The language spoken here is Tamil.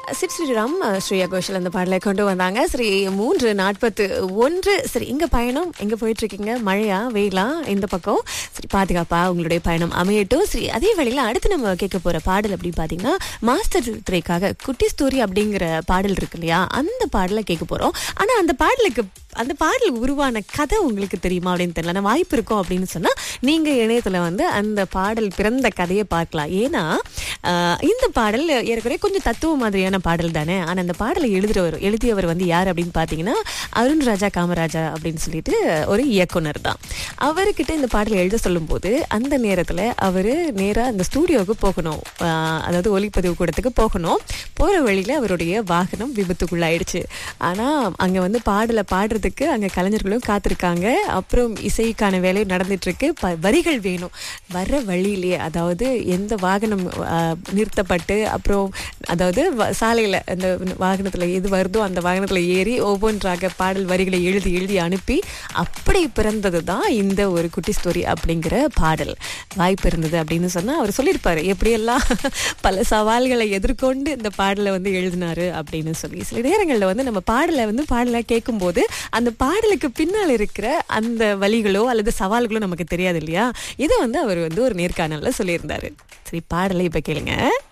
சிப் ஸ்ரீராம் ஸ்ரீயா கோஷல் அந்த பாடலை கொண்டு வந்தாங்க சரி மூன்று நாற்பத்து ஒன்று சரி இங்க பயணம் எங்க போயிட்டு இருக்கீங்க மழையா வெயிலா இந்த பக்கம் சரி பாதுகாப்பா உங்களுடைய பயணம் அமையட்டும் சரி அதே வேளையில அடுத்து நம்ம கேட்க போற பாடல் அப்படின்னு பாத்தீங்கன்னா மாஸ்டர் திரைக்காக குட்டி ஸ்டோரி அப்படிங்கிற பாடல் இருக்கு இல்லையா அந்த பாடலை கேட்க போறோம் ஆனா அந்த பாடலுக்கு அந்த பாடல் உருவான கதை உங்களுக்கு தெரியுமா அப்படின்னு தெரியல ஆனா வாய்ப்பு இருக்கும் அப்படின்னு சொன்னா நீங்க இணையத்துல வந்து அந்த பாடல் பிறந்த கதையை பார்க்கலாம் ஏன்னா ஆஹ், இந்த பாடல் ஏற்கனவே கொஞ்சம் தத்துவ மாதிரியான பாடல் தானே ஆனா அந்த பாடலை எழுதுறவர் எழுதியவர் வந்து யார் அப்படின்னு பாத்தீங்கன்னா அருண் ராஜா காமராஜா அப்படின்னு சொல்லிட்டு ஒரு இயக்குனர் தான் அவர்கிட்ட இந்த பாடலை எழுத சொல்லும்போது அந்த நேரத்துல அவரு நேரா அந்த ஸ்டூடியோவுக்கு போகணும் ஆஹ், அதாவது ஒளிப்பதிவு கூடத்துக்கு போகணும் போற வழியில அவருடைய வாகனம் விபத்துக்குள்ளாயிடுச்சு ஆனா அங்க வந்து பாடலை பாடுறதுக்கு அங்க கலைஞர்களும் காத்திருக்காங்க அப்புறம் இசைக்கான வேலையும் நடந்துட்டு இருக்கு ப- வரிகள் வேணும் வர்ற வழியிலேயே அதாவது எந்த வாகனம் ஆஹ், நிறுத்தப்பட்டு அப்புறம் அதாவது வ- சாலையில அந்த வாகனத்துல எது வருதோ அந்த வாகனத்துல ஏறி ஒவ்வொன்றாக பாடல் வரிகளை எழுதி எழுதி அனுப்பி அப்படி பிறந்தது தான் இந்த ஒரு குட்டி ஸ்டோரி அப்படிங்கிற பாடல் வாய்ப்பு இருந்தது அப்படின்னு சொன்னா அவர் சொல்லியிருப்பாரு எப்படியெல்லாம் பல சவால்களை எதிர்கொண்டு இந்த பாடலை வந்து எழுதினாரு அப்படின்னு சொல்லி சில நேரங்களில் வந்து நம்ம பாடலை வந்து பாடலை கேட்கும்போது அந்த பாடலுக்கு பின்னால் இருக்கிற அந்த வழிகளோ அல்லது சவால்களோ நமக்கு தெரியாது இல்லையா இதை வந்து அவர் வந்து ஒரு நேர்காணல்ல சொல்லியிருந்தாரு சரி பாடலை இப்ப கேளுங்க